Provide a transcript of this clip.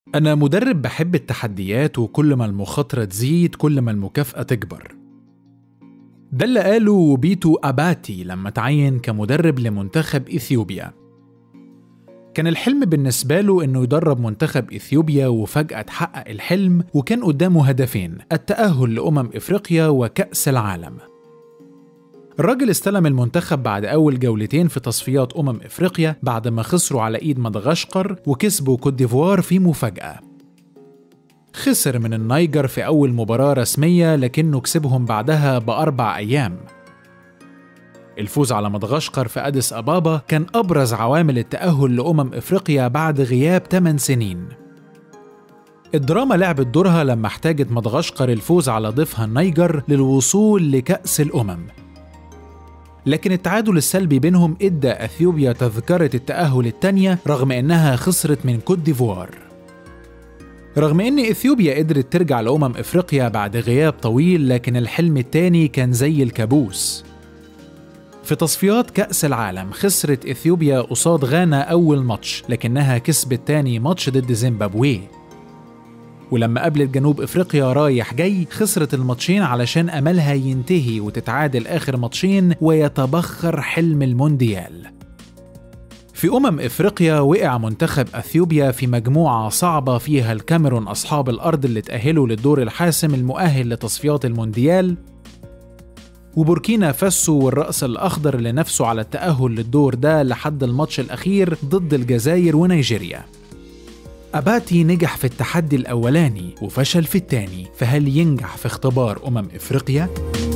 أنا مدرب بحب التحديات وكل ما المخاطرة تزيد كل ما المكافأة تكبر ده اللي قاله بيتو أباتي لما تعين كمدرب لمنتخب إثيوبيا كان الحلم بالنسبة له إنه يدرب منتخب إثيوبيا وفجأة تحقق الحلم وكان قدامه هدفين التأهل لأمم إفريقيا وكأس العالم الراجل استلم المنتخب بعد أول جولتين في تصفيات أمم إفريقيا بعد ما خسروا على إيد مدغشقر وكسبوا كوت ديفوار في مفاجأة خسر من النيجر في أول مباراة رسمية لكنه كسبهم بعدها بأربع أيام الفوز على مدغشقر في أديس أبابا كان أبرز عوامل التأهل لأمم إفريقيا بعد غياب 8 سنين الدراما لعبت دورها لما احتاجت مدغشقر الفوز على ضيفها النيجر للوصول لكأس الأمم لكن التعادل السلبي بينهم ادى اثيوبيا تذكره التاهل الثانيه رغم انها خسرت من كوت ديفوار رغم ان اثيوبيا قدرت ترجع لامم افريقيا بعد غياب طويل لكن الحلم الثاني كان زي الكابوس في تصفيات كأس العالم خسرت إثيوبيا قصاد غانا أول ماتش لكنها كسبت تاني ماتش ضد زيمبابوي ولما قابلت جنوب افريقيا رايح جاي خسرت الماتشين علشان املها ينتهي وتتعادل اخر ماتشين ويتبخر حلم المونديال في أمم إفريقيا وقع منتخب أثيوبيا في مجموعة صعبة فيها الكاميرون أصحاب الأرض اللي تأهلوا للدور الحاسم المؤهل لتصفيات المونديال وبوركينا فاسو والرأس الأخضر اللي نفسوا على التأهل للدور ده لحد الماتش الأخير ضد الجزائر ونيجيريا أباتي نجح في التحدي الأولاني وفشل في الثاني فهل ينجح في اختبار أمم إفريقيا؟